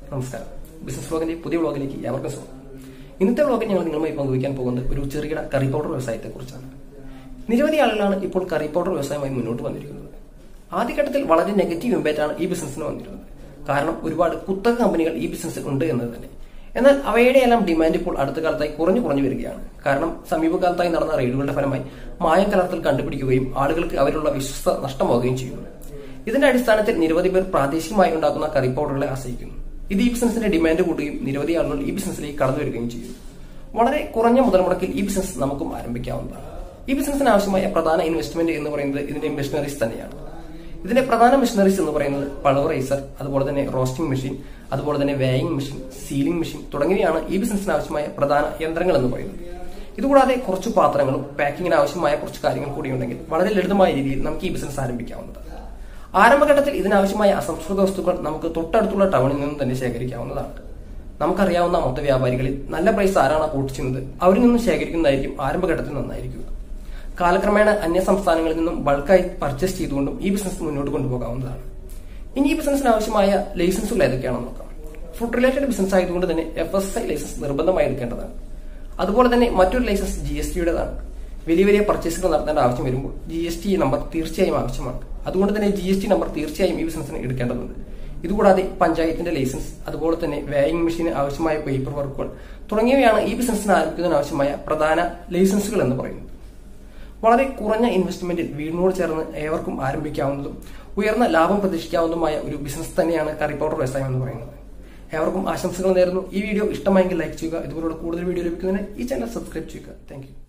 നമസ്കാരം ബിസിനസ് വ്ളോഗിന്റെ പുതിയ വ്ളോഗിലേക്ക് ഏവർക്കും സ്വാഗതം ഇന്നത്തെ വ്ളോഗിൽ ഞങ്ങൾ നിങ്ങളുമായി പങ്കുവയ്ക്കാൻ പോകുന്നത് ഒരു ചെറുകിട കറി പൗഡർ വ്യവസായത്തെ കുറിച്ചാണ് നിരവധി ആളുകളാണ് ഇപ്പോൾ കറി പൗഡർ വ്യവസായമായി മുന്നോട്ട് വന്നിരിക്കുന്നത് ആദ്യഘട്ടത്തിൽ വളരെ നെഗറ്റീവ് ഇമ്പാക്റ്റ് ആണ് ഈ ബിസിനസ്സിന് വന്നിരുന്നത് കാരണം ഒരുപാട് കുത്തക കമ്പനികൾ ഈ ബിസിനസ്സിൽ ഉണ്ട് എന്നത് തന്നെ എന്നാൽ അവയുടെ എല്ലാം ഡിമാൻഡ് ഇപ്പോൾ അടുത്ത കാലത്തായി കുറഞ്ഞു കുറഞ്ഞു വരികയാണ് കാരണം സമീപകാലത്തായി നടന്ന റെയ്ഡുകളുടെ ഫലമായി മായം കലർത്തൽ കണ്ടുപിടിക്കുകയും ആളുകൾക്ക് അവരുള്ള വിശ്വസ്ത നഷ്ടമാവുകയും ചെയ്യുന്നു ഇതിന്റെ അടിസ്ഥാനത്തിൽ നിരവധി പേർ പ്രാദേശികമായി ഉണ്ടാക്കുന്ന കറി പൗഡറുകളെ ആശ്രയിക്കുന്നു ഇത് ഈ ബിസിനസിന്റെ ഡിമാൻഡ് കൂടുകയും നിരവധി ആളുകൾ ഈ ബിസിനസ്സിലേക്ക് കടന്നു വരികയും ചെയ്യും വളരെ കുറഞ്ഞ മുതൽ മുടക്കിൽ ഈ ബിസിനസ് നമുക്കും ആരംഭിക്കാവുന്നതാണ് ഈ ബിസിനസിന് ആവശ്യമായ പ്രധാന ഇൻവെസ്റ്റ്മെന്റ് എന്ന് പറയുന്നത് ഇതിന്റെ മെഷീനറീസ് തന്നെയാണ് ഇതിന്റെ പ്രധാന മെഷീനറീസ് എന്ന് പറയുന്നത് പൾവറൈസർ അതുപോലെ തന്നെ റോസ്റ്റിംഗ് മെഷീൻ അതുപോലെ തന്നെ വേയിങ് മെഷീൻ സീലിംഗ് മെഷീൻ തുടങ്ങിയവയാണ് ഈ ബിസിനസിന് ആവശ്യമായ പ്രധാന യന്ത്രങ്ങൾ എന്ന് പറയുന്നത് ഇതുകൂടാതെ കുറച്ച് പാത്രങ്ങളും പാക്കിങ്ങിന് ആവശ്യമായ കുറച്ച് കാര്യങ്ങൾ കൂടി ഉണ്ടെങ്കിൽ വളരെ ലളിതമായ രീതിയിൽ നമുക്ക് ഈ ബിസിനസ് ആരംഭിക്കാവുന്നതാണ് ആരംഭഘട്ടത്തിൽ ഇതിനാവശ്യമായ അസംസ്കൃത വസ്തുക്കൾ നമുക്ക് തൊട്ടടുത്തുള്ള ടൗണിൽ നിന്നും തന്നെ ശേഖരിക്കാവുന്നതാണ് നമുക്കറിയാവുന്ന മൊത്ത വ്യാപാരികളിൽ നല്ല പ്രൈസ് ആരാണ് കോട്ട് ചെയ്യുന്നത് അവരിൽ നിന്നും ശേഖരിക്കുന്നതായിരിക്കും ആരംഭഘട്ടത്തിൽ നന്നായിരിക്കുക കാലക്രമേണ അന്യ സംസ്ഥാനങ്ങളിൽ നിന്നും ബൾക്കായി പർച്ചേസ് ചെയ്തുകൊണ്ടും ഈ ബിസിനസ് മുന്നോട്ട് കൊണ്ടുപോകാവുന്നതാണ് ഇനി ഈ ബിസിനസ്സിന് ആവശ്യമായ ലൈസൻസുകൾ ഏതൊക്കെയാണെന്ന് നോക്കാം ഫുഡ് റിലേറ്റഡ് ബിസിനസ് ആയതുകൊണ്ട് തന്നെ എഫ് എസ് ഐ ലൈസൻസ് നിർബന്ധമായി എടുക്കേണ്ടതാണ് അതുപോലെ തന്നെ മറ്റൊരു ലൈസൻസ് ജി എസ് ടിയുടേതാണ് വലിയ വലിയ പർച്ചേസുകൾ നടത്തേണ്ട ആവശ്യം വരുമ്പോൾ ജി എസ് ടി നമ്പർ തീർച്ചയായും ആവശ്യമാണ് അതുകൊണ്ട് തന്നെ ജി എസ് ടി നമ്പർ തീർച്ചയായും ഈ ബിസിനസ്സിന് എടുക്കേണ്ടതുണ്ട് ഇതുകൂടാതെ പഞ്ചായത്തിന്റെ ലൈസൻസ് അതുപോലെ തന്നെ വേയിങ് മെഷീന് ആവശ്യമായ പേപ്പർ വർക്കുകൾ തുടങ്ങിയവയാണ് ഈ ബിസിനസ്സിന് ആരംഭിക്കുന്നതിന് ആവശ്യമായ പ്രധാന ലൈസൻസുകൾ എന്ന് പറയുന്നത് വളരെ കുറഞ്ഞ ഇൻവെസ്റ്റ്മെന്റിൽ വീടിനോട് ചേർന്ന് ഏവർക്കും ആരംഭിക്കാവുന്നതും ഉയർന്ന ലാഭം പ്രതീക്ഷിക്കാവുന്നതുമായ ഒരു ബിസിനസ് തന്നെയാണ് കറി പൗഡർ വ്യവസായം എന്ന് പറയുന്നത് ഏവർക്കും ആശംസകൾ നേരുന്നു ഈ വീഡിയോ ഇഷ്ടമായെങ്കിൽ ലൈക്ക് ചെയ്യുക ഇതുപോലുള്ള കൂടുതൽ വീഡിയോ ലഭിക്കുന്നതിന് ഈ ചാനൽ സബ്സ്ക്രൈബ് ചെയ്യുക താങ്ക്